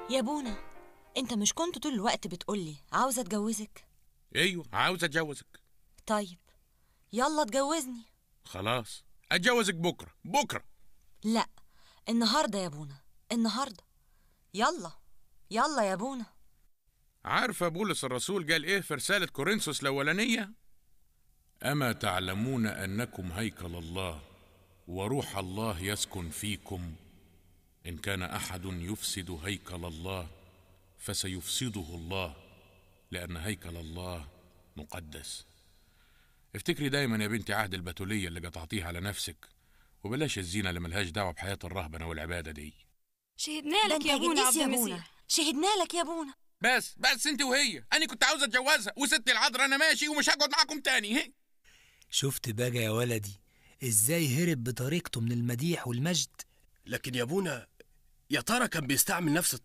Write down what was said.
يا بونا انت مش كنت طول الوقت بتقولي عاوزة اتجوزك ايوه عاوز اتجوزك طيب يلا اتجوزني خلاص اتجوزك بكره بكره لا النهاردة يا بونا النهاردة يلا يلا يا بونا عارفة بولس الرسول قال ايه في رسالة كورنثوس الأولانية؟ أما تعلمون أنكم هيكل الله وروح الله يسكن فيكم إن كان أحد يفسد هيكل الله فسيفسده الله لأن هيكل الله مقدس افتكري دايما يا بنتي عهد البتولية اللي قطعتيها على نفسك وبلاش الزينة اللي ملهاش دعوة بحياة الرهبنة والعبادة دي شهدنا ده لك انت يا بونا جديس عبد يا بونا المسيح شهدنا لك يا بونا بس بس انت وهي انا كنت عاوز اتجوزها وستي العذراء انا ماشي ومش هقعد معاكم تاني هي شفت بقى يا ولدي ازاي هرب بطريقته من المديح والمجد لكن يا ابونا يا ترى كان بيستعمل نفس